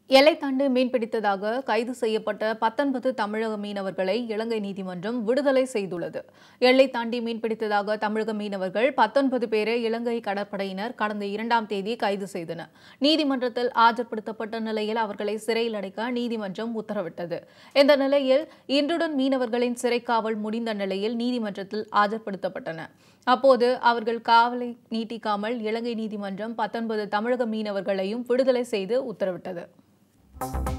எல்லை தாண்டி மீன்பிடித்ததாக கைது செய்யப்பட்ட பத்தொன்பது தமிழக மீனவர்களை இலங்கை நீதிமன்றம் விடுதலை செய்துள்ளது எல்லை தாண்டி மீன்பிடித்ததாக தமிழக மீனவர்கள் பத்தொன்பது பேரை இலங்கை கடற்படையினர் கடந்த இரண்டாம் தேதி கைது செய்தனர் நீதிமன்றத்தில் ஆஜர்படுத்தப்பட்ட நிலையில் அவர்களை சிறையில் அடைக்க நீதிமன்றம் உத்தரவிட்டது இந்த நிலையில் இன்றுடன் மீனவர்களின் சிறை காவல் முடிந்த நிலையில் நீதிமன்றத்தில் ஆஜர்படுத்தப்பட்டனர் அப்போது அவர்கள் காவலை நீட்டிக்காமல் இலங்கை நீதிமன்றம் பத்தொன்பது தமிழக மீனவர்களையும் விடுதலை செய்து உத்தரவிட்டது